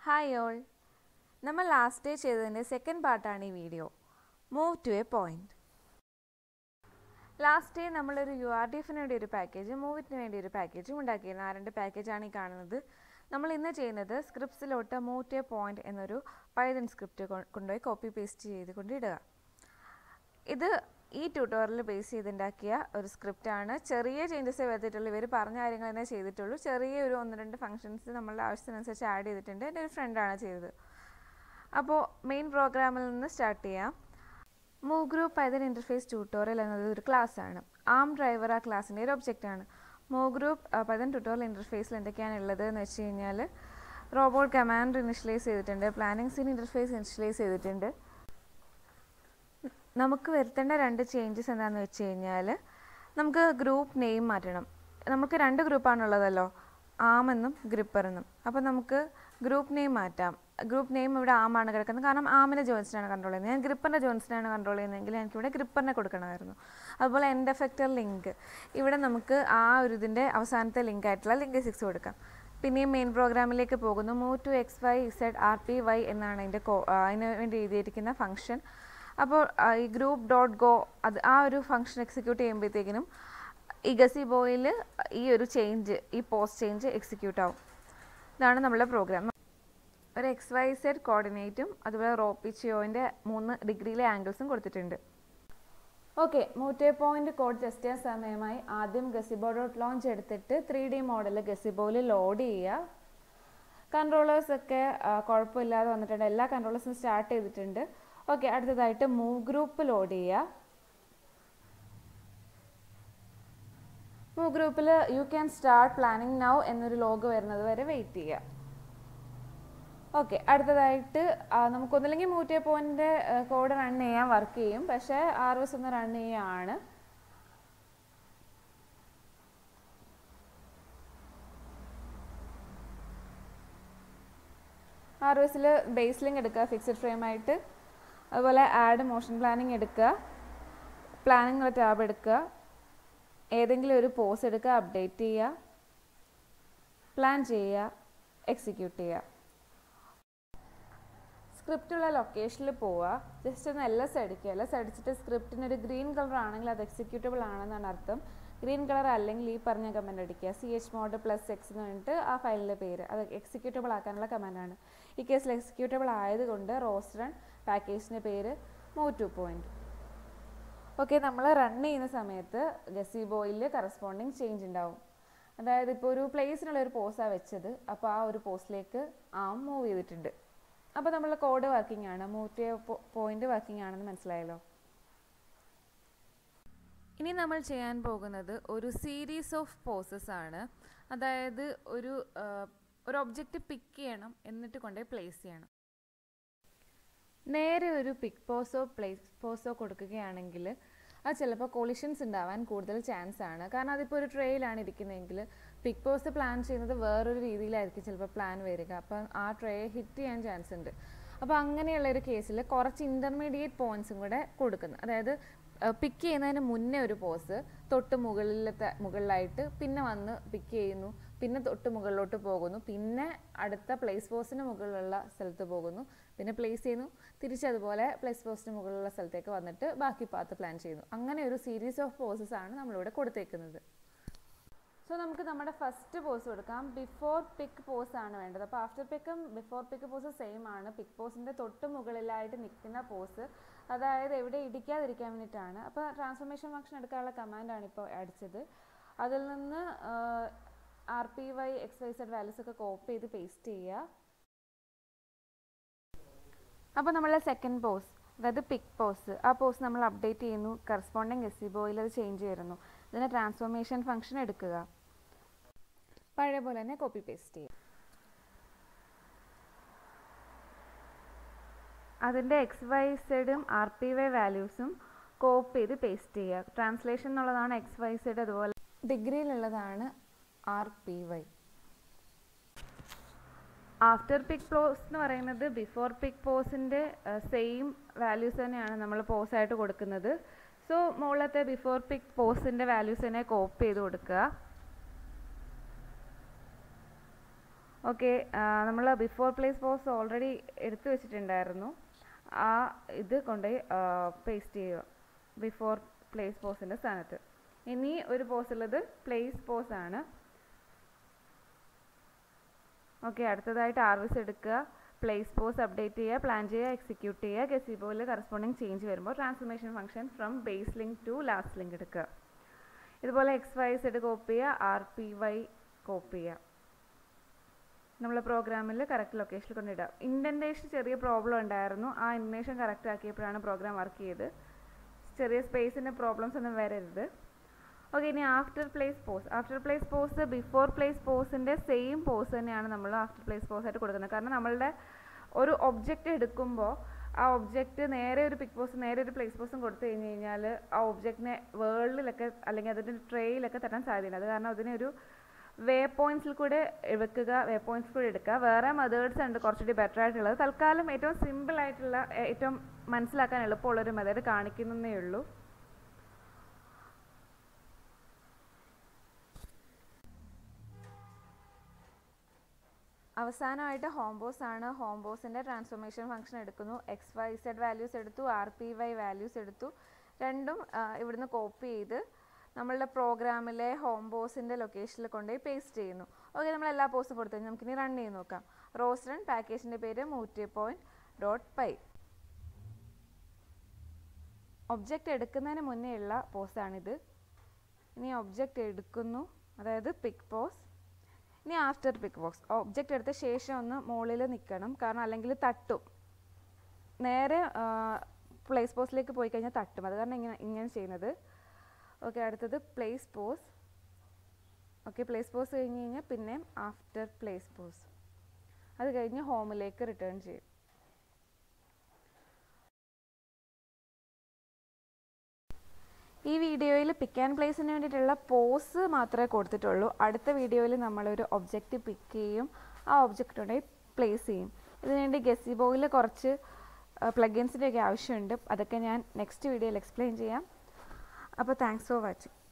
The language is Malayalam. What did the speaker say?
ഹായ് ഓൾ നമ്മൾ ലാസ്റ്റ് ഡേ ചെയ്തതിൻ്റെ സെക്കൻഡ് പാർട്ടാണ് ഈ video move to a point last day നമ്മളൊരു യു ആർ ഡി എഫിന് വേണ്ടി ഒരു പാക്കേജ് മൂവിറ്റിന് വേണ്ടി ഒരു പാക്കേജും ഉണ്ടാക്കിയിരുന്നു ആ രണ്ട് പാക്കേജാണ് ഈ കാണുന്നത് നമ്മൾ ഇന്ന് ചെയ്യുന്നത് സ്ക്രിപ്റ്റ്സിലോട്ട് മൂവ് ടു എ പോയിന്റ് എന്നൊരു പൈതൺ സ്ക്രിപ്റ്റ് കൊണ്ടുപോയി കോപ്പി പേസ്റ്റ് ചെയ്ത് കൊണ്ട് ഇടുക ഇത് ഈ ട്യൂട്ടോറിയൽ ബേസ് ചെയ്തുണ്ടാക്കിയ ഒരു സ്ക്രിപ്റ്റാണ് ചെറിയ ചേഞ്ചസ് വരുത്തിയിട്ടുള്ളൂ ഇവർ പറഞ്ഞ കാര്യങ്ങൾ തന്നെ ചെയ്തിട്ടുള്ളൂ ചെറിയ ഒരു ഒന്ന് രണ്ട് ഫംഗ്ഷൻസ് നമ്മളുടെ ആവശ്യത്തിനനുസരിച്ച് ആഡ് ചെയ്തിട്ടുണ്ട് എൻ്റെ ഒരു ഫ്രണ്ടാണ് ചെയ്തത് അപ്പോൾ മെയിൻ പ്രോഗ്രാമിൽ നിന്ന് സ്റ്റാർട്ട് ചെയ്യാം move group python interface tutorial എന്നത് ഒരു ക്ലാസ് ആണ് ആം ഡ്രൈവർ ആ ക്ലാസ്സിൻ്റെ ഒരു ഒബ്ജക്റ്റ് ആണ് മൂവ് ഗ്രൂപ്പ് പൈതൻ ട്യൂട്ടോറിയൽ ഇൻ്റർഫേസിൽ എന്തൊക്കെയാണ് ഉള്ളത് എന്ന് വെച്ച് കഴിഞ്ഞാൽ റോബോട്ട് കമാൻഡ് ഇനിഷ്യലൈസ് ചെയ്തിട്ടുണ്ട് പ്ലാനിങ് സീൻ ഇൻ്റർഫേസ് ഇനിഷ്യലൈസ് ചെയ്തിട്ടുണ്ട് നമുക്ക് വരുത്തേണ്ട രണ്ട് ചേഞ്ചസ് എന്താണെന്ന് വെച്ച് കഴിഞ്ഞാൽ നമുക്ക് ഗ്രൂപ്പ് നെയിം മാറ്റണം നമുക്ക് രണ്ട് ഗ്രൂപ്പാണുള്ളതല്ലോ ആം എന്നും ഗ്രിപ്പർ എന്നും അപ്പോൾ നമുക്ക് ഗ്രൂപ്പ് നെയിം മാറ്റാം ഗ്രൂപ്പ് നെയിം ഇവിടെ ആമാണ് കിടക്കുന്നത് കാരണം ആമിൻ്റെ ജോയിൻസിനാണ് കൺട്രോൾ ചെയ്യുന്നത് ഞാൻ ഗ്രിപ്പറിൻ്റെ ജോയിൻസിനാണ് കൺട്രോൾ ചെയ്യുന്നതെങ്കിൽ എനിക്കിവിടെ ഗ്രിപ്പറിനെ കൊടുക്കണമായിരുന്നു അതുപോലെ എൻഡ് എഫക്റ്റർ ലിങ്ക് ഇവിടെ നമുക്ക് ആ ഒരു ഇതിൻ്റെ അവസാനത്തെ ലിങ്ക് ആയിട്ടുള്ള ലിങ്ക് സിക്സ് കൊടുക്കാം പിന്നെയും മെയിൻ പ്രോഗ്രാമിലേക്ക് പോകുന്നു move to X Y Z R P Y എന്നാണ് അതിൻ്റെ കോ അതിന് വേണ്ടി എഴുതിയിരിക്കുന്ന ഫംഗ്ഷൻ അപ്പോൾ ഈ ഗ്രൂപ്പ് ഡോട്ട് ഗോ അത് ആ ഒരു ഫംഗ്ഷൻ എക്സിക്യൂട്ട് ചെയ്യുമ്പോഴത്തേക്കിനും ഈ ഗസിബോയിൽ ഈ ഒരു ചേഞ്ച് ഈ പോസ്റ്റ് ചേഞ്ച് എക്സിക്യൂട്ട് ആവും ഇതാണ് നമ്മളുടെ പ്രോഗ്രാം ഒരു എക്സ് വൈ സെഡ് കോർഡിനേറ്റും അതുപോലെ റോപ്പിച്ചിയോൻ്റെ മൂന്ന് ഡിഗ്രിയിലെ ആംഗിൾസും കൊടുത്തിട്ടുണ്ട് ഓക്കെ മൂറ്റേ പോയിന്റ് കോഡ് ടെസ്റ്റ് ചെയ്യാൻ സമയമായി ആദ്യം ഗസിബോ ഡോട്ട് ലോഞ്ച് എടുത്തിട്ട് ത്രീ ഡി മോഡൽ ഗസിബോയിൽ ലോഡ് ചെയ്യുക കൺട്രോളേഴ്സ് ഒക്കെ കുഴപ്പമില്ലാതെ വന്നിട്ടുണ്ട് എല്ലാ കൺട്രോളേഴ്സും സ്റ്റാർട്ട് ചെയ്തിട്ടുണ്ട് ഓക്കെ അടുത്തതായിട്ട് മൂവ് ഗ്രൂപ്പ് ലോഡ് ചെയ്യുക മൂവ് ഗ്രൂപ്പിൽ you can start planning now എന്നൊരു ലോഗ് വരുന്നത് വരെ വെയിറ്റ് ചെയ്യുക ഓക്കെ അടുത്തതായിട്ട് നമുക്കൊന്നില്ലെങ്കിൽ മൂറ്റേ പോയിന്റ് കോഡ് റൺ ചെയ്യാൻ വർക്ക് ചെയ്യും പക്ഷേ ആർ എസ് ഒന്ന് റൺ ചെയ്യുകയാണ് ആർ എസിൽ ബേസ് ലിങ്ക് എടുക്കുക ഫിക്സഡ് ഫ്രെയിം ആയിട്ട് അതുപോലെ ആഡ് മോഷൻ പ്ലാനിങ് എടുക്കുക പ്ലാനിങ് ടാബ് എടുക്കുക ഏതെങ്കിലും ഒരു പോസ് എടുക്കുക അപ്ഡേറ്റ് ചെയ്യുക പ്ലാൻ ചെയ്യുക എക്സിക്യൂട്ട് ചെയ്യുക സ്ക്രിപ്റ്റുള്ള ലൊക്കേഷനിൽ പോവുക ജസ്റ്റ് ഒന്ന് എൽ എസ് അടിക്കുക എൽ എസ് അടിച്ചിട്ട് സ്ക്രിപ്റ്റിന് ഒരു ഗ്രീൻ കളർ ആണെങ്കിൽ അത് എക്സിക്യൂട്ടബിൾ ആണെന്നാണ് അർത്ഥം ഗ്രീൻ കളർ അല്ലെങ്കിൽ ഈ പറഞ്ഞ കമൻറ്റ് അടിക്കുക C H mod plus X എന്ന് പറഞ്ഞിട്ട് ആ ഫയലിൻ്റെ പേര് അത് എക്സിക്യൂട്ടബിൾ ആക്കാനുള്ള കമൻറ്റാണ് ഈ കേസിൽ എക്സിക്യൂട്ടബിൾ ആയതുകൊണ്ട് റോസ് റൺ പാക്കേജിൻ്റെ പേര് മൂവ് ടു പോയിൻറ്റ് ഓക്കെ നമ്മൾ റൺ ചെയ്യുന്ന സമയത്ത് ഗസിബോയിൽ കറസ്പോണ്ടിങ് ചേഞ്ച് ഉണ്ടാവും അതായത് ഇപ്പോൾ ഒരു പ്ലേസിനുള്ള ഒരു പോസ്റ്റാണ് വെച്ചത് അപ്പോൾ ആ ഒരു പോസ്റ്റിലേക്ക് ആം മൂവ് ചെയ്തിട്ടുണ്ട് അപ്പോൾ നമ്മളെ കോഡ് വർക്കിംഗ് ആണ് മൂവ് പോയിന്റ് വർക്കിംഗ് ആണെന്ന് മനസ്സിലായല്ലോ ഇനി നമ്മൾ ചെയ്യാൻ പോകുന്നത് ഒരു സീരീസ് ഓഫ് പോസസ് ആണ് അതായത് ഒരു ഒരു ഒബ്ജക്റ്റ് പിക്ക് ചെയ്യണം എന്നിട്ട് കൊണ്ടുപോയി പ്ലേസ് ചെയ്യണം നേരെ ഒരു പിക്ക് പോസോ പ്ലേസ് പോസോ കൊടുക്കുകയാണെങ്കിൽ അത് ചിലപ്പോൾ കൊളിഷൻസ് ഉണ്ടാവാൻ കൂടുതൽ ചാൻസ് ആണ് കാരണം അതിപ്പോൾ ഒരു ട്രേയിലാണ് ഇരിക്കുന്നതെങ്കിൽ പിക്ക് പോസ്റ്റ് പ്ലാൻ ചെയ്യുന്നത് വേറൊരു രീതിയിലായിരിക്കും ചിലപ്പോൾ പ്ലാൻ വരിക അപ്പം ആ ട്രേ ഹിറ്റ് ചെയ്യാൻ ചാൻസ് ഉണ്ട് അപ്പോൾ അങ്ങനെയുള്ള ഒരു കേസിൽ കുറച്ച് ഇൻ്റർമീഡിയറ്റ് പോയിന്റ്സും കൂടെ കൊടുക്കുന്നു അതായത് പിക്ക് ചെയ്യുന്നതിന് മുന്നേ ഒരു പോസ് തൊട്ട് മുകളിലത്തെ മുകളിലായിട്ട് പിന്നെ വന്ന് പിക്ക് ചെയ്യുന്നു പിന്നെ തൊട്ട് മുകളിലോട്ട് പോകുന്നു പിന്നെ അടുത്ത പ്ലേസ് പോസ്റ്റിന് മുകളിലുള്ള സ്ഥലത്ത് പോകുന്നു പിന്നെ പ്ലേസ് ചെയ്യുന്നു തിരിച്ചതുപോലെ പ്ലേസ് പോസ്റ്റിന് മുകളിലുള്ള സ്ഥലത്തേക്ക് വന്നിട്ട് ബാക്കി പാത്ത് പ്ലാൻ ചെയ്യുന്നു അങ്ങനെ ഒരു സീരീസ് ഓഫ് പോസസ് ആണ് നമ്മളിവിടെ കൊടുത്തേക്കുന്നത് സോ നമുക്ക് നമ്മുടെ ഫസ്റ്റ് പോസ് കൊടുക്കാം ബിഫോർ പിക്ക് പോസ് ആണ് വേണ്ടത് അപ്പോൾ ആഫ്റ്റർ പിക്കും ബിഫോർ പിക്ക് പോസ് സെയിം ആണ് പിക്ക് പോസിൻ്റെ തൊട്ട് മുകളിലായിട്ട് നിൽക്കുന്ന പോസ് അതായത് എവിടെ ഇടിക്കാതിരിക്കാൻ വേണ്ടിയിട്ടാണ് അപ്പോൾ ട്രാൻസ്ഫോർമേഷൻ ഫംഗ്ഷൻ എടുക്കാനുള്ള കമാൻഡാണ് ഇപ്പോൾ അടിച്ചത് അതിൽ നിന്ന് R P Y X Y Z values ഒക്കെ കോപ്പി ചെയ്ത് പേസ്റ്റ് ചെയ്യുക അപ്പോൾ നമ്മളെ സെക്കൻഡ് പോസ് അതായത് പിക്ക് പോസ് ആ പോസ് നമ്മൾ അപ്ഡേറ്റ് ചെയ്യുന്നു കറസ്പോണ്ടിങ് എസിബോയിൽ അത് ചേഞ്ച് ചെയ്യുന്നു ഇതിനെ ട്രാൻസ്ഫോർമേഷൻ ഫംഗ്ഷൻ എടുക്കുക പഴയ പോലെ തന്നെ കോപ്പി പേസ്റ്റ് ചെയ്യുക അതിൻ്റെ എക്സ് വൈ സെഡും ആർ പി വൈ വാല്യൂസും കോപ്പി ചെയ്ത് പേസ്റ്റ് ചെയ്യുക ട്രാൻസ്ലേഷൻ എന്നുള്ളതാണ് എക്സ് വൈ സെഡ് അതുപോലെ ഡിഗ്രിയിലുള്ളതാണ് R P Y after pick pose എന്ന് പറയുന്നത് ബിഫോർ പിക്ക് പോസിൻ്റെ സെയിം വാല്യൂസ് തന്നെയാണ് നമ്മൾ പോസായിട്ട് കൊടുക്കുന്നത് സോ മുകളിലത്തെ ബിഫോർ പിക്ക് പോസിൻ്റെ വാല്യൂസ് തന്നെ കോപ്പി ചെയ്ത് കൊടുക്കുക ഓക്കെ നമ്മൾ ബിഫോർ പ്ലേസ് പോസ് ഓൾറെഡി എടുത്തു വെച്ചിട്ടുണ്ടായിരുന്നു ആ ഇത് കൊണ്ടുപോയി പേസ്റ്റ് ചെയ്യുക ബിഫോർ പ്ലേസ് പോസിൻ്റെ സ്ഥാനത്ത് ഇനി ഒരു പോസ് ഉള്ളത് പ്ലേസ് പോസ് ആണ് ഓക്കെ അടുത്തതായിട്ട് ആർവിസ് എടുക്കുക പ്ലേസ് പോസ് അപ്ഡേറ്റ് ചെയ്യുക പ്ലാൻ ചെയ്യുക എക്സിക്യൂട്ട് ചെയ്യുക ഗസിബോയിൽ കറസ്പോണ്ടിങ് ചേഞ്ച് വരുമ്പോൾ transformation function from base link to last link എടുക്കുക ഇതുപോലെ എക്സ് വൈ സെഡ് കോപ്പി ചെയ്യുക ആർ പി വൈ കോപ്പി ചെയ്യുക നമ്മൾ പ്രോഗ്രാമിൽ കറക്റ്റ് ലൊക്കേഷനിൽ കൊണ്ടിടുക ഇൻഡൻറ്റേഷൻ ചെറിയ പ്രോബ്ലം ഉണ്ടായിരുന്നു ആ ഇൻഡൻറ്റേഷൻ കറക്റ്റ് ആക്കിയപ്പോഴാണ് പ്രോഗ്രാം വർക്ക് ചെയ്ത് ചെറിയ സ്പേസിൻ്റെ പ്രോബ്ലംസ് ഒന്നും വരരുത് ഓക്കെ ഇനി after place pose after place pose before place പോസിൻ്റെ സെയിം പോസ് തന്നെയാണ് നമ്മൾ ആഫ്റ്റർ പ്ലേസ് പോസ് ആയിട്ട് കൊടുക്കുന്നത് കാരണം നമ്മളുടെ ഒരു ഒബ്ജക്റ്റ് എടുക്കുമ്പോൾ ആ ഒബ്ജക്റ്റ് നേരെ ഒരു പിക് പോസ്റ്റ് നേരെ ഒരു പ്ലേസ് പോസ്റ്റും കൊടുത്തു കഴിഞ്ഞ് കഴിഞ്ഞാൽ ആ ഒബ്ജക്റ്റിനെ വേൾഡിലൊക്കെ അല്ലെങ്കിൽ അതിൻ്റെ ട്രേയിലൊക്കെ തട്ടാൻ സാധ്യതയുണ്ട് അത് കാരണം അതിനൊരു വേ പോയിന്റ്സിൽ കൂടെ വെക്കുക വേ പോയിന്റ്സ് കൂടെ എടുക്കുക വേറെ മെത്തേഡ്സ് ഉണ്ട് കുറച്ചുകൂടി ബെറ്റർ ആയിട്ടുള്ളത് തൽക്കാലം ഏറ്റവും സിമ്പിൾ ആയിട്ടുള്ള ഏറ്റവും മനസ്സിലാക്കാൻ എളുപ്പമുള്ള ഒരു മെത്തേഡ് കാണിക്കുന്നേ ഉള്ളൂ അവസാനമായിട്ട് ഹോംബോസ് ആണ് ഹോംബോസിൻ്റെ ട്രാൻസ്ഫോർമേഷൻ ഫംഗ്ഷൻ എടുക്കുന്നു എക്സ് വൈ സെഡ് വാല്യൂസ് എടുത്തു ആർ പി വൈ വാല്യൂസ് എടുത്തു രണ്ടും ഇവിടുന്ന് കോപ്പി ചെയ്ത് നമ്മളുടെ പ്രോഗ്രാമിലെ ഹോം ബോസിൻ്റെ ലൊക്കേഷനിൽ കൊണ്ടുപോയി പേസ്റ്റ് ചെയ്യുന്നു ഓക്കെ നമ്മൾ എല്ലാ പോസ്റ്റും കൊടുത്തു കഴിഞ്ഞാൽ നമുക്കിനി റൺ ചെയ്ത് നോക്കാം റോസ് റൺ പാക്കേജിൻ്റെ പേര് മൂറ്റി പോയിൻറ്റ് ഡോട്ട് പൈ ഒബ്ജക്റ്റ് എടുക്കുന്നതിന് മുന്നേ ഉള്ള പോസ്റ്റാണിത് ഇനി ഒബ്ജക്റ്റ് എടുക്കുന്നു അതായത് പിക് പോസ് ഇനി ആഫ്റ്റർ പിക് ബോക്സ് ഒബ്ജക്റ്റ് എടുത്ത ശേഷം ഒന്ന് മുകളിൽ നിൽക്കണം കാരണം അല്ലെങ്കിൽ തട്ടും നേരെ പ്ലേസ് പോസ്റ്റിലേക്ക് പോയി കഴിഞ്ഞാൽ തട്ടും അത് കാരണം ഇങ്ങനെ ഇങ്ങനെ ചെയ്യുന്നത് ഓക്കെ അടുത്തത് place pose okay place pose കഴിഞ്ഞ് കഴിഞ്ഞാൽ പിന്നെ ആഫ്റ്റർ പ്ലേസ് പോസ് അത് കഴിഞ്ഞ് ഹോമിലേക്ക് റിട്ടേൺ ചെയ്യും ഈ വീഡിയോയിൽ പിക്ക് ആൻഡ് പ്ലേസിന് വേണ്ടിയിട്ടുള്ള പോസ് മാത്രമേ കൊടുത്തിട്ടുള്ളൂ അടുത്ത വീഡിയോയിൽ നമ്മളൊരു ഒബ്ജക്റ്റ് പിക്ക് ചെയ്യും ആ ഒബ്ജക്റ്റ് കൊണ്ടുപോയി പ്ലേസ് ചെയ്യും ഇതിനുവേണ്ടി ഗസിബോയിൽ കുറച്ച് പ്ലഗിൻസിൻ്റെ ഒക്കെ ആവശ്യമുണ്ട് അതൊക്കെ ഞാൻ നെക്സ്റ്റ് വീഡിയോയിൽ എക്സ്പ്ലെയിൻ ചെയ്യാം അപ്പോൾ താങ്ക്സ് ഫോർ വാച്ചിങ്